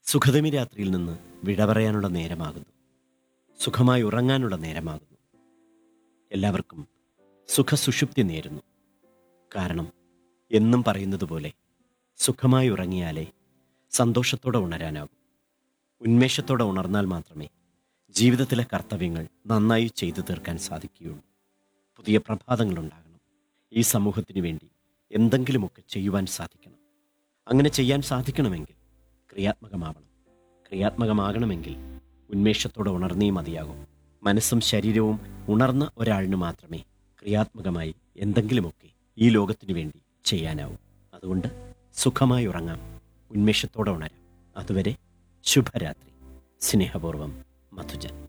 സുഖതമി രാത്രിയിൽ നിന്ന് വിട പറയാനുള്ള നേരമാകുന്നു സുഖമായി ഉറങ്ങാനുള്ള നേരമാകുന്നു എല്ലാവർക്കും സുഖസുഷുപ്തി നേരുന്നു കാരണം എന്നും പറയുന്നത് പോലെ സുഖമായി ഉറങ്ങിയാലേ സന്തോഷത്തോടെ ഉണരാനാകൂ ഉന്മേഷത്തോടെ ഉണർന്നാൽ മാത്രമേ ജീവിതത്തിലെ കർത്തവ്യങ്ങൾ നന്നായി ചെയ്തു തീർക്കാൻ സാധിക്കുകയുള്ളൂ പുതിയ പ്രഭാതങ്ങളുണ്ടാകണം ഈ സമൂഹത്തിന് വേണ്ടി എന്തെങ്കിലുമൊക്കെ ചെയ്യുവാൻ സാധിക്കണം അങ്ങനെ ചെയ്യാൻ സാധിക്കണമെങ്കിൽ ക്രിയാത്മകമാവണം ക്രിയാത്മകമാകണമെങ്കിൽ ഉന്മേഷത്തോടെ ഉണർന്നേ മതിയാകും മനസ്സും ശരീരവും ഉണർന്ന ഒരാളിന് മാത്രമേ ക്രിയാത്മകമായി എന്തെങ്കിലുമൊക്കെ ഈ ലോകത്തിനു വേണ്ടി ചെയ്യാനാവൂ അതുകൊണ്ട് സുഖമായി ഉറങ്ങാം ഉന്മേഷത്തോടെ ഉണരാം അതുവരെ ശുഭരാത്രി സ്നേഹപൂർവം മധുജൻ